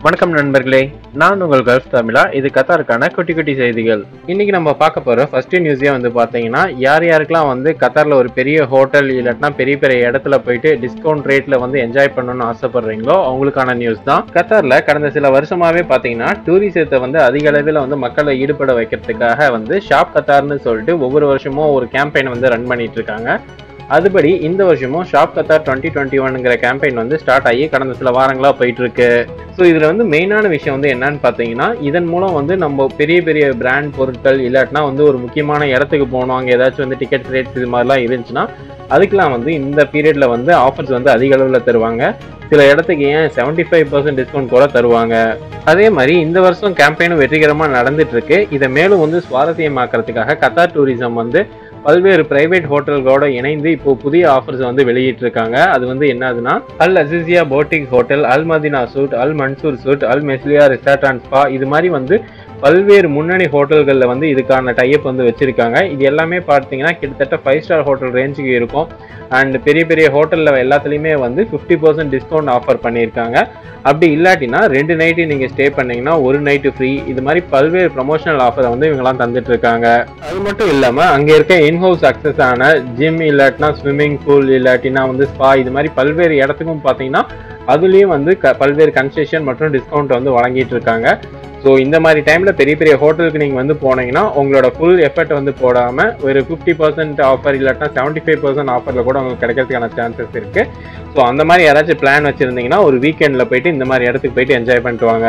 வணக்கம் நண்பர்களே நான் உங்கள் கல்ஃப் தமிழா இது கத்தாருக்கான குட்டி குட்டி செய்திகள் இன்னைக்கு நம்ம பார்க்க போற ஃபர்ஸ்ட் நியூஸே வந்து பார்த்தீங்கன்னா யார் யாருக்கெல்லாம் வந்து கத்தாரில் ஒரு பெரிய ஹோட்டல் இல்லாட்டினா பெரிய பெரிய இடத்துல போயிட்டு டிஸ்கவுண்ட் ரேட்ல வந்து என்ஜாய் பண்ணணும்னு ஆசைப்படுறீங்களோ அவங்களுக்கான நியூஸ் தான் கத்தாரில் கடந்த சில வருஷமாவே பார்த்தீங்கன்னா டூரிசத்தை வந்து அதிக அளவில் வந்து மக்களை ஈடுபட வைக்கிறதுக்காக வந்து ஷாப் கத்தார்னு சொல்லிட்டு ஒவ்வொரு வருஷமும் ஒரு கேம்பெயின் வந்து ரன் பண்ணிட்டு இருக்காங்க அதுபடி இந்த வருஷமும் ஷாப் கத்தார் டுவெண்ட்டி டுவெண்ட்டி ஒன்ங்கிற கேம்பெயின் வந்து ஸ்டார்ட் ஆகி கடந்த சில வாரங்களாக போயிட்டு இருக்கு ஸோ இதில் வந்து மெயினான விஷயம் வந்து என்னன்னு பார்த்தீங்கன்னா இதன் மூலம் வந்து நம்ம பெரிய பெரிய பிராண்ட் பொருட்கள் இல்லாட்டினா வந்து ஒரு முக்கியமான இடத்துக்கு போகணும் அங்கே ஏதாச்சும் வந்து டிக்கெட் ரேட்ஸ் இது மாதிரிலாம் இருந்துச்சுன்னா அதுக்கெலாம் வந்து இந்த பீரியடில் வந்து ஆஃபர்ஸ் வந்து அதிக அளவில் தருவாங்க சில இடத்துக்கு ஏன் செவன்ட்டி ஃபைவ் பர்சன்ட் டிஸ்கவுண்ட் கூட தருவாங்க அதே மாதிரி இந்த வருஷம் கேம்பெயினும் வெற்றிகரமாக நடந்துட்டு இருக்கு இதை மேலும் வந்து சுவாரஸ்யமாக்குறதுக்காக கத்தார் டூரிசம் வந்து பல்வேறு பிரைவேட் ஹோட்டல்களோட இணைந்து இப்போ புதிய ஆஃபர்ஸ் வந்து வெளியிட்டு இருக்காங்க அது வந்து என்னதுன்னா Al Aziziya boutique hotel Al Madina suite Al Mansour suite Al Messila resort and spa இது மாதிரி வந்து பல்வேறு முன்னணி ஹோட்டல்களில் வந்து இதுக்கான டைப் வந்து வச்சிருக்காங்க இது எல்லாமே பார்த்தீங்கன்னா கிட்டத்தட்ட ஃபைவ் ஸ்டார் ஹோட்டல் ரேஞ்சுக்கு இருக்கும் அண்ட் பெரிய பெரிய ஹோட்டலில் எல்லாத்துலேயுமே வந்து ஃபிஃப்டி பர்சன்ட் டிஸ்கவுண்ட் ஆஃபர் பண்ணியிருக்காங்க அப்படி இல்லாட்டினா ரெண்டு நைட்டு நீங்கள் ஸ்டே பண்ணீங்கன்னா ஒரு நைட்டு ஃப்ரீ இது மாதிரி பல்வேறு ப்ரொமோஷனல் ஆஃபரை வந்து இவங்கெல்லாம் தந்துட்டு இருக்காங்க அது மட்டும் இல்லாமல் அங்கே இருக்க இன்ஹவுஸ் அக்சஸ் ஆன ஜிம் இல்லாட்டினா ஸ்விம்மிங் பூல் இல்லாட்டினா வந்து ஸ்பா இது மாதிரி பல்வேறு இடத்துக்கும் பார்த்தீங்கன்னா அதுலேயும் வந்து க பல்வேறு கன்செஷன் மற்றும் டிஸ்கவுண்ட் வந்து வழங்கிட்டு இருக்காங்க ஸோ இந்த மாதிரி டைமில் பெரிய பெரிய ஹோட்டலுக்கு நீங்கள் வந்து போனீங்கன்னா உங்களோட ஃபுல் எஃபர்ட் வந்து போடாமல் ஒரு ஃபிஃப்டி பர்சன்ட் ஆஃபர் இல்லாட்டினா செவன்ட்டி ஃபைவ் பர்சன்ட் ஆஃபரில் கூட உங்களுக்கு கிடைக்கிறதுக்கான சான்சஸ் இருக்குது ஸோ அந்த மாதிரி யாராச்சும் பிளான் வச்சுருந்தீங்கன்னா ஒரு வீக்கெண்டில் போயிட்டு இந்த மாதிரி இடத்துக்கு போயிட்டு என்ஜாய் பண்ணிட்டு வாங்க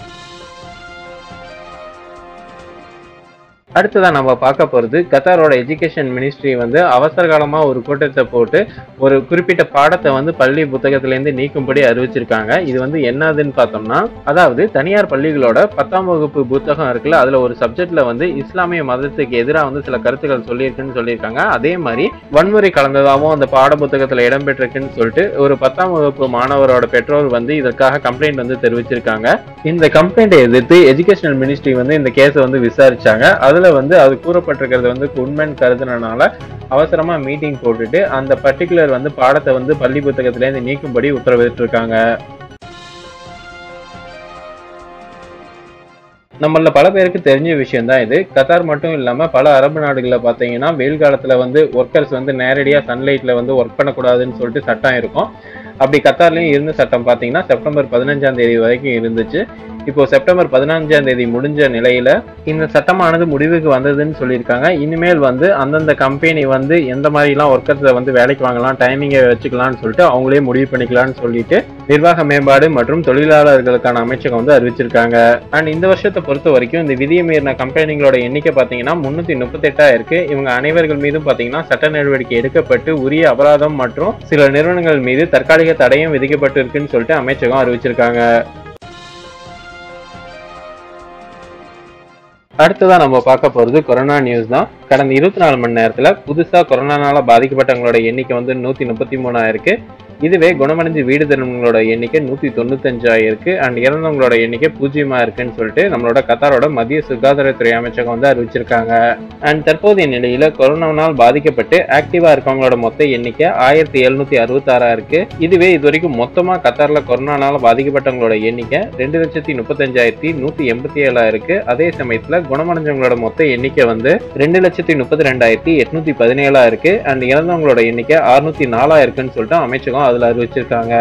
அடுத்ததான் நம்ம பார்க்க போகிறது கத்தாரோட எஜுகேஷன் மினிஸ்ட்ரி வந்து அவசர காலமாக ஒரு கூட்டத்தை போட்டு ஒரு குறிப்பிட்ட பாடத்தை வந்து பள்ளி புத்தகத்திலேருந்து நீக்கும்படி அறிவிச்சிருக்காங்க இது வந்து என்னதுன்னு பார்த்தோம்னா அதாவது தனியார் பள்ளிகளோட பத்தாம் வகுப்பு புத்தகம் இருக்குல்ல அதில் ஒரு சப்ஜெக்ட்ல வந்து இஸ்லாமிய மதத்துக்கு எதிராக வந்து சில கருத்துக்கள் சொல்லியிருக்குன்னு சொல்லியிருக்காங்க அதே மாதிரி வன்முறை கலந்ததாகவும் அந்த பாட புத்தகத்தில் இடம்பெற்றிருக்குன்னு சொல்லிட்டு ஒரு பத்தாம் வகுப்பு மாணவரோட பெற்றோர் வந்து இதற்காக கம்ப்ளைண்ட் வந்து தெரிவிச்சிருக்காங்க இந்த கம்ப்ளைண்ட்டை எதிர்த்து எஜுகேஷனல் மினிஸ்ட்ரி வந்து இந்த கேஸை வந்து விசாரிச்சாங்க அதுல வந்து அது கூறப்பட்டிருக்கிறது வந்து உண்மைன்னு கருதுனனால அவசரமா மீட்டிங் போட்டுட்டு அந்த பர்டிகுலர் வந்து பாடத்தை வந்து பள்ளி புத்தகத்திலேருந்து நீக்கும்படி உத்தரவிட்டிருக்காங்க நம்மள பல பேருக்கு தெரிஞ்ச விஷயம் தான் இது கத்தார் மட்டும் இல்லாம பல அரபு நாடுகளில் பார்த்தீங்கன்னா வெயில் காலத்துல வந்து ஒர்க்கர்ஸ் வந்து நேரடியாக சன்லைட்ல வந்து ஒர்க் பண்ணக்கூடாதுன்னு சொல்லிட்டு சட்டம் இருக்கும் அப்படி கத்தார்லயும் இருந்த சட்டம் பார்த்தீங்கன்னா செப்டம்பர் பதினஞ்சாம் தேதி வரைக்கும் இருந்துச்சு இப்போ செப்டம்பர் பதினஞ்சாம் தேதி முடிஞ்ச நிலையில இந்த சட்டமானது முடிவுக்கு வந்ததுன்னு சொல்லியிருக்காங்க இனிமேல் வந்து அந்தந்த கம்பெனி வந்து எந்த மாதிரிலாம் ஒர்க்கர்ஸை வந்து வேலைக்கு வாங்கலாம் டைமிங்கை வச்சுக்கலாம்னு சொல்லிட்டு அவங்களே முடிவு பண்ணிக்கலாம்னு சொல்லிட்டு நிர்வாக மேம்பாடு மற்றும் தொழிலாளர்களுக்கான அமைச்சகம் வந்து அறிவிச்சிருக்காங்க அண்ட் இந்த வருஷத்தை பொறுத்த வரைக்கும் இந்த விதியை மீறின கம்பெனிகளோட எண்ணிக்கை பார்த்தீங்கன்னா முன்னூத்தி முப்பத்தெட்டா இருக்கு இவங்க அனைவர்கள் மீதும் பார்த்தீங்கன்னா சட்ட நடவடிக்கை எடுக்கப்பட்டு உரிய அபராதம் மற்றும் சில நிறுவனங்கள் மீது தற்காலிக தடையும் விதிக்கப்பட்டு இருக்குன்னு சொல்லிட்டு அமைச்சகம் அறிவிச்சிருக்காங்க அடுத்ததா நம்ம பார்க்க போறது கொரோனா நியூஸ் தான் கடந்த இருபத்தி நாலு மணி நேரத்துல புதுசா கொரோனானால பாதிக்கப்பட்டவங்களோட எண்ணிக்கை வந்து நூத்தி முப்பத்தி மூணாயிருக்கு இதுவே குணமடைஞ்சு வீடு திரும்பங்களோட எண்ணிக்கை நூத்தி தொண்ணூத்தஞ்சாயிருக்கு அண்ட் இறந்தவங்களோட எண்ணிக்கை பூஜ்ஜியமா இருக்குன்னு சொல்லிட்டு நம்மளோட கத்தாரோட மத்திய சுகாதாரத்துறை அமைச்சகம் வந்து அறிவிச்சிருக்காங்க அண்ட் தற்போதைய நிலையில கொரோனாவால் பாதிக்கப்பட்டு ஆக்டிவா இருக்கவங்களோட மொத்த எண்ணிக்கை ஆயிரத்தி எழுநூத்தி அறுபத்தாறா இருக்கு இதுவே இது வரைக்கும் மொத்தமா கத்தார்ல கொரோனானால பாதிக்கப்பட்டவங்களோட எண்ணிக்கை ரெண்டு லட்சத்தி முப்பத்தஞ்சாயிரத்தி நூத்தி எண்பத்தி ஏழா இருக்கு அதே சமயத்துல குணமடைஞ்சவங்களோட மொத்த எண்ணிக்கை வந்து ரெண்டு லட்சத்தி முப்பத்தி ரெண்டாயிரத்தி எட்நூத்தி பதினேழா இருக்கு அண்ட் இறந்தவங்களோட எண்ணிக்கை அறுநூத்தி நாலா இருக்குன்னு சொல்லிட்டு அமைச்சகம் அதுல அறிவிச்சிருக்காங்க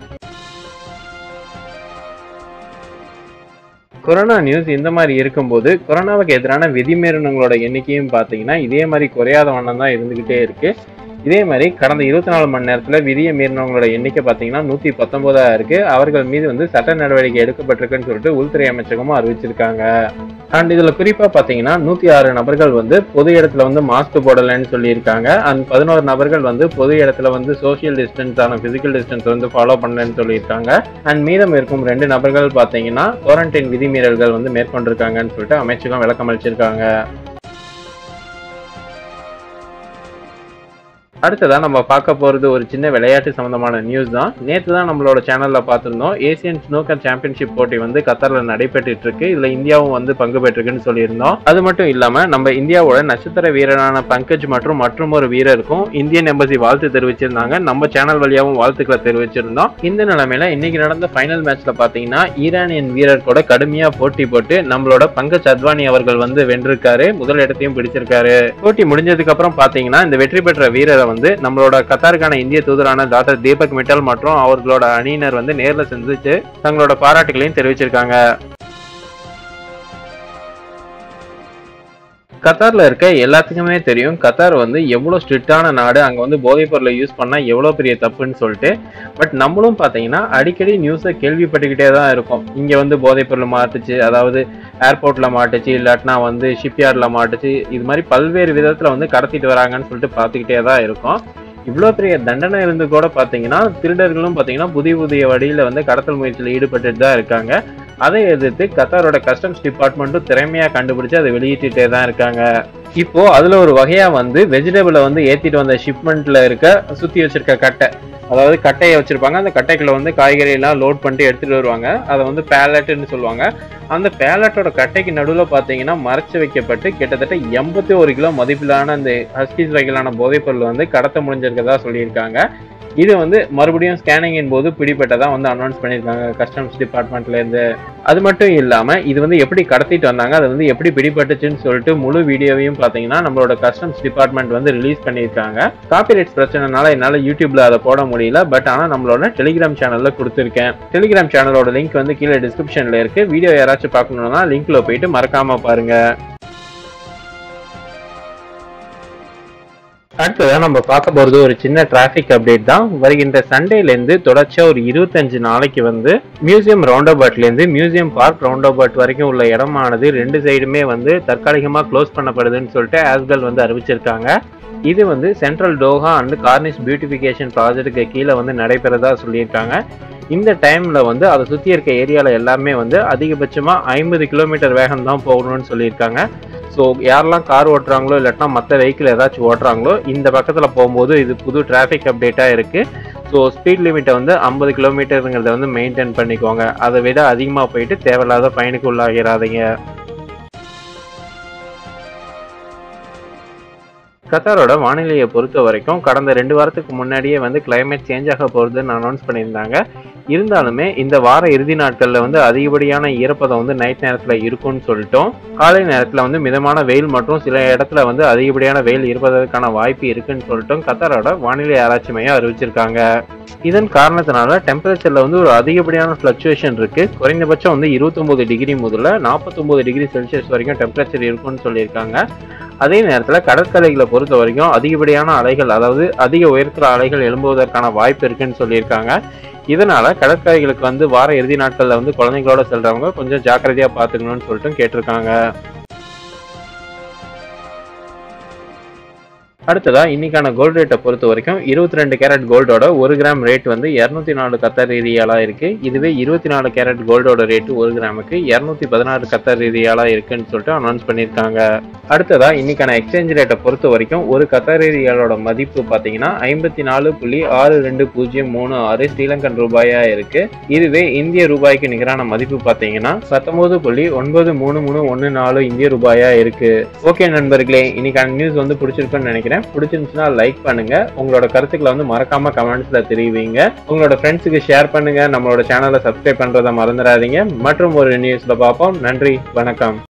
கொரோனா நியூஸ் இந்த மாதிரி இருக்கும்போது கொரோனாவுக்கு எதிரான விதிமீறனங்களோட எண்ணிக்கையும் பார்த்தீங்கன்னா இதே மாதிரி குறையாத வண்ணம் தான் இருந்துகிட்டே இருக்கு இதே மாதிரி கடந்த இருபத்தி நாலு மணி நேரத்தில் விதியை மீறினவங்களோட எண்ணிக்கை பார்த்தீங்கன்னா நூற்றி பத்தொன்பதா இருக்கு அவர்கள் மீது வந்து சட்ட நடவடிக்கை எடுக்கப்பட்டிருக்குன்னு சொல்லிட்டு உள்துறை அமைச்சகமும் அறிவிச்சிருக்காங்க அண்ட் இதில் குறிப்பாக பார்த்தீங்கன்னா நூற்றி ஆறு நபர்கள் வந்து பொது இடத்துல வந்து மாஸ்க் போடலைன்னு சொல்லியிருக்காங்க அண்ட் பதினோரு நபர்கள் வந்து பொது இடத்துல வந்து சோஷியல் டிஸ்டன்ஸான ஃபிசிக்கல் டிஸ்டன்ஸ் வந்து ஃபாலோ பண்ணலன்னு சொல்லியிருக்காங்க அண்ட் மீதம் இருக்கும் ரெண்டு நபர்கள் பார்த்தீங்கன்னா குவாரண்டைன் விதிமீறல்கள் வந்து மேற்கொண்டிருக்காங்கன்னு சொல்லிட்டு அமைச்சகம் விளக்கம் அளிச்சிருக்காங்க அடுத்ததா நம்ம பார்க்க போறது ஒரு சின்ன விளையாட்டு சம்பந்தமான நியூஸ் தான் நேற்று தான் நம்மளோட சேனல்ல பார்த்திருந்தோம் ஏசியன் ஸ்னூக்கர் சாம்பியன்ஷிப் போட்டி வந்து கத்தார்ல நடைபெற்றுட்டு இருக்கு இதுல இந்தியாவும் வந்து பங்கு பெற்றிருக்குன்னு சொல்லியிருந்தோம் அது மட்டும் இல்லாம நம்ம இந்தியாவோட நட்சத்திர வீரரான பங்கஜ் மற்றும் மற்றும் ஒரு வீரருக்கும் இந்தியன் எம்பசி வாழ்த்து தெரிவிச்சிருந்தாங்க நம்ம சேனல் வழியாவும் வாழ்த்துக்களை தெரிவிச்சிருந்தோம் இந்த நிலைமையில இன்னைக்கு நடந்த ஃபைனல் மேட்ச்ல பாத்தீங்கன்னா ஈரானியன் வீரர் கூட கடுமையா போட்டி போட்டு நம்மளோட பங்கஜ் அத்வானி அவர்கள் வந்து வென்றிருக்காரு முதல் இடத்தையும் பிடிச்சிருக்காரு போட்டி முடிஞ்சதுக்கு அப்புறம் பாத்தீங்கன்னா இந்த வெற்றி பெற்ற வீரரை வந்து நம்மளோட கத்தாருக்கான இந்திய தூதரான டாக்டர் தீபக் மிட்டல் மற்றும் அவர்களோட அணியினர் வந்து நேர்ல சந்திச்சு தங்களோட பாராட்டுகளையும் தெரிவிச்சிருக்காங்க கத்தார்ல இருக்க எல்லாத்துக்குமே தெரியும் கத்தார் வந்து எவ்வளவு ஸ்ட்ரிக்டான நாடு அங்க வந்து போதைப் பொருளை யூஸ் பண்ணா எவ்வளவு பெரிய தப்புன்னு சொல்லிட்டு பட் நம்மளும் பாத்தீங்கன்னா அடிக்கடி நியூஸை கேள்விப்பட்டுக்கிட்டே தான் இருக்கும் இங்க வந்து போதைப் பொருள் மாட்டுச்சு அதாவது ஏர்போர்ட்ல மாட்டுச்சு இல்லாட்டினா வந்து ஷிப்யார்ட்ல மாட்டுச்சு இது மாதிரி பல்வேறு விதத்துல வந்து கடத்திட்டு வராங்கன்னு சொல்லிட்டு பார்த்துக்கிட்டே தான் இருக்கும் இவ்வளோ பெரிய தண்டனை இருந்து கூட பார்த்தீங்கன்னா திருடர்களும் பார்த்தீங்கன்னா புதிய புதிய வழியில் வந்து கடத்தல் முயற்சியில் ஈடுபட்டுட்டு தான் இருக்காங்க அதை எதிர்த்து கத்தாரோட கஸ்டம்ஸ் டிபார்ட்மெண்ட்டும் திறமையாக கண்டுபிடிச்சு அதை வெளியிட்டுட்டே தான் இருக்காங்க இப்போ அதில் ஒரு வகையாக வந்து வெஜிடபிளை வந்து ஏற்றிட்டு வந்த ஷிப்மெண்ட்டில் இருக்க சுற்றி வச்சிருக்க கட்டை அதாவது கட்டையை வச்சிருப்பாங்க அந்த கட்டைக்குள்ள வந்து காய்கறி எல்லாம் லோட் பண்ணிட்டு எடுத்துட்டு வருவாங்க அதை வந்து பேலட்டுன்னு சொல்லுவாங்க அந்த பேலட்டோட கட்டைக்கு நடுவில் பார்த்தீங்கன்னா மறைச்சு வைக்கப்பட்டு கிட்டத்தட்ட எண்பத்தி ஒரு கிலோ மதிப்பிலான அந்த ஹஸ்கிஸ் வகையிலான போதைப் பொருள் வந்து கடத்த முடிஞ்சிருக்கதா சொல்லியிருக்காங்க இது வந்து மறுபடியும் ஸ்கேனிங்கின் போது பிடிபட்டதா வந்து அனௌன்ஸ் பண்ணியிருக்காங்க கஸ்டம்ஸ் டிபார்ட்மெண்ட்ல இருந்து அது மட்டும் இல்லாம இது வந்து எப்படி கடத்திட்டு வந்தாங்க அது வந்து எப்படி பிடிபட்டுச்சுன்னு சொல்லிட்டு முழு வீடியோவையும் பாத்தீங்கன்னா நம்மளோட கஸ்டம்ஸ் டிபார்ட்மெண்ட் வந்து ரிலீஸ் பண்ணியிருக்காங்க காப்பிரைட்ஸ் பிரச்சனைனால என்னால யூடியூப்ல அதை போட முடியல பட் ஆனா நம்மளோட டெலிகிராம் சேனல்ல கொடுத்துருக்கேன் டெலிகிராம் சேனலோட லிங்க் வந்து கீழே டிஸ்கிரிப்ஷன்ல இருக்கு வீடியோ யாராச்சும் பார்க்கணும்னா லிங்க்ல போயிட்டு மறக்காம பாருங்க அடுத்ததான் நம்ம பார்க்க போறது ஒரு சின்ன டிராஃபிக் அப்டேட் தான் வருகின்ற சண்டேல இருந்து தொடர்ச்சியா ஒரு இருபத்தஞ்சு நாளைக்கு வந்து மியூசியம் ரவுண்டபர்ட்ல இருந்து மியூசியம் பார்க் ரவுண்டபர்ட் வரைக்கும் உள்ள இடமானது ரெண்டு சைடுமே வந்து தற்காலிகமா க்ளோஸ் பண்ணப்படுதுன்னு சொல்லிட்டு ஆஸ்கல் வந்து அறிவிச்சிருக்காங்க இது வந்து central Doha and corniche beautification ப்ராஜெக்ட்டுக்கு கீழே வந்து நடைபெறதா சொல்லியிருக்காங்க இந்த டைம்ல வந்து அதை சுத்தி இருக்க ஏரியால எல்லாமே வந்து அதிகபட்சமா ஐம்பது கிலோமீட்டர் வேகம் தான் போகணும்னு சொல்லியிருக்காங்க ஸோ யாரெல்லாம் கார் ஓட்டுறாங்களோ இல்லாட்டினா மற்ற வெஹிக்கிள் ஏதாச்சும் ஓட்டுறாங்களோ இந்த பக்கத்தில் போகும்போது இது புது டிராஃபிக் அப்டேட்டாக இருக்குது ஸோ ஸ்பீட் லிமிட்டை வந்து ஐம்பது கிலோமீட்டருங்கிறத வந்து மெயின்டைன் பண்ணிக்கோங்க அதை விட அதிகமாக போயிட்டு தேவையில்லாத பயனுக்கு உள்ளாகிறாதீங்க கத்தாரோட வானிலையை பொறுத்த வரைக்கும் கடந்த ரெண்டு வாரத்துக்கு முன்னாடியே வந்து கிளைமேட் சேஞ்ச் ஆக போகிறதுன்னு அனௌன்ஸ் பண்ணியிருந்தாங்க இருந்தாலுமே இந்த வார இறுதி நாட்களில் வந்து அதிகப்படியான ஈரப்பதம் வந்து நைட் நேரத்தில் இருக்கும்னு சொல்லிட்டோம் காலை நேரத்தில் வந்து மிதமான வெயில் மற்றும் சில இடத்துல வந்து அதிகப்படியான வெயில் இருப்பதற்கான வாய்ப்பு இருக்குன்னு சொல்லிட்டும் கத்தாரோட வானிலை ஆராய்ச்சி மையம் அறிவிச்சிருக்காங்க இதன் காரணத்தினால டெம்பரேச்சர்ல வந்து ஒரு அதிகப்படியான ஃப்ளக்சுவேஷன் இருக்கு குறைந்தபட்சம் வந்து 29 டிகிரி முதல்ல 49 டிகிரி செல்சியஸ் வரைக்கும் டெம்பரேச்சர் இருக்கும்னு சொல்லியிருக்காங்க அதே நேரத்தில் கடற்கரைகளை பொறுத்த வரைக்கும் அதிகப்படியான அலைகள் அதாவது அதிக உயரத்தில் அலைகள் எழும்புவதற்கான வாய்ப்பு இருக்குன்னு சொல்லியிருக்காங்க இதனால கடற்கரைகளுக்கு வந்து வார இறுதி நாட்களில் வந்து குழந்தைங்களோட செல்றவங்க கொஞ்சம் ஜாக்கிரதையா பார்த்துக்கணும்னு சொல்லிட்டு கேட்டிருக்காங்க அடுத்ததா இன்னைக்கான கோல்டு ரேட்டை பொறுத்த வரைக்கும் இருபத்தி ரெண்டு கேரட் கோல்டோட ஒரு கிராம் ரேட் வந்து இரநூத்தி நாலு கத்தர் ரீதியாலா இருக்கு இதுவே இருபத்தி நாலு கேரட் கோல்டோட ரேட்டு ஒரு கிராமுக்கு இரநூத்தி பதினாறு கத்தர் ரீதியாலா இருக்குன்னு சொல்லிட்டு அனௌன்ஸ் பண்ணியிருக்காங்க அடுத்ததா இன்னைக்கான எக்ஸ்சேஞ்ச் ரேட்டை பொறுத்த வரைக்கும் ஒரு கத்தர் ரீதியாலோட மதிப்பு பார்த்தீங்கன்னா ஐம்பத்தி நாலு புள்ளி ஆறு ரெண்டு பூஜ்ஜியம் மூணு ஆறு ஸ்ரீலங்கன் ரூபாயா இருக்கு இதுவே இந்திய ரூபாய்க்கு நிகரான மதிப்பு பார்த்தீங்கன்னா பத்தொன்பது புள்ளி ஒன்பது மூணு மூணு ஒன்று நாலு இந்திய ரூபாயா இருக்கு ஓகே நண்பர்களே இன்னைக்கான நியூஸ் வந்து பிடிச்சிருக்குன்னு நினைக்கிறேன் பிடிச்சிருந்துச்சுன்னா லைக் பண்ணுங்க உங்களோட கருத்துக்களை வந்து மறக்காம கமெண்ட்ஸ்ல தெரிவிங்க உங்களோட ஃப்ரெண்ட்ஸுக்கு ஷேர் பண்ணுங்க நம்மளோட சேனலை சப்ஸ்கிரைப் பண்றதை மறந்துடாதீங்க மற்றும் ஒரு நியூஸ்ல பார்ப்போம் நன்றி வணக்கம்